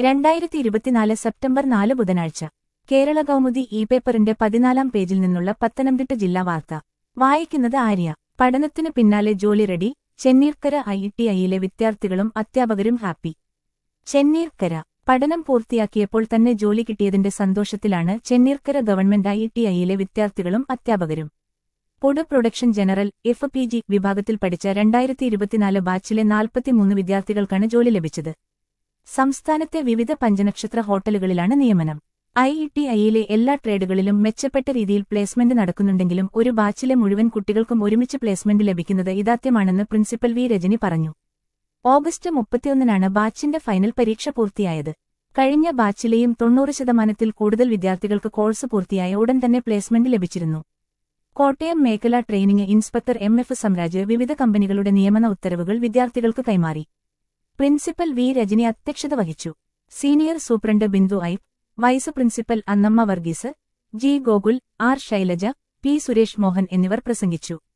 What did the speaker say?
രണ്ടായിരത്തി ഇരുപത്തിനാല് സെപ്റ്റംബർ നാല് ബുധനാഴ്ച കേരള കൗമുദി ഇ പേപ്പറിന്റെ പതിനാലാം പേജിൽ നിന്നുള്ള പത്തനംതിട്ട ജില്ലാ വാർത്ത വായിക്കുന്നത് ആര്യ പഠനത്തിനു പിന്നാലെ ജോലി റെഡി ചെന്നീർക്കര ഐ ടി ഐയിലെ വിദ്യാർത്ഥികളും അധ്യാപകരും ഹാപ്പി ചെന്നീർക്കര പഠനം പൂർത്തിയാക്കിയപ്പോൾ തന്നെ ജോലി കിട്ടിയതിന്റെ സന്തോഷത്തിലാണ് ചെന്നീർക്കര ഗവൺമെന്റ് ഐ ടി ഐയിലെ വിദ്യാർത്ഥികളും അധ്യാപകരും പൊടു production general F P G വിഭാഗത്തിൽ പഠിച്ച രണ്ടായിരത്തി ഇരുപത്തിനാല് ബാച്ചിലെ നാൽപ്പത്തിമൂന്ന് വിദ്യാർത്ഥികൾക്കാണ് ജോലി ലഭിച്ചത് സംസ്ഥാനത്തെ വിവിധ പഞ്ചനക്ഷത്ര ഹോട്ടലുകളിലാണ് നിയമനം ഐ ടി ഐയിലെ എല്ലാ ട്രേഡുകളിലും മെച്ചപ്പെട്ട രീതിയിൽ പ്ലേസ്മെന്റ് നടക്കുന്നുണ്ടെങ്കിലും ഒരു ബാച്ചിലെ മുഴുവൻ കുട്ടികൾക്കും ഒരുമിച്ച് പ്ലേസ്മെന്റ് ലഭിക്കുന്നത് ഇതാദ്യമാണെന്ന് പ്രിൻസിപ്പൽ വി രജനി പറഞ്ഞു ഓഗസ്റ്റ് മുപ്പത്തിയൊന്നിനാണ് ബാച്ചിന്റെ ഫൈനൽ പരീക്ഷ പൂർത്തിയായത് കഴിഞ്ഞ ബാച്ചിലെയും തൊണ്ണൂറ് ശതമാനത്തിൽ കൂടുതൽ വിദ്യാർത്ഥികൾക്ക് കോഴ്സ് പൂർത്തിയായ ഉടൻ തന്നെ പ്ലേസ്മെന്റ് ലഭിച്ചിരുന്നു കോട്ടയം മേഖലാ training inspector M F Samraj വിവിധ കമ്പനികളുടെ നിയമന ഉത്തരവുകൾ വിദ്യാർത്ഥികൾക്ക് കൈമാറി പ്രിൻസിപ്പൽ വി രജനി അധ്യക്ഷത വഹിച്ചു senior superintendent Bindu Ipe vice principal Annamma Varghese G Gokul R Shailaja P Suresh Mohan എന്നിവർ പ്രസംഗിച്ചു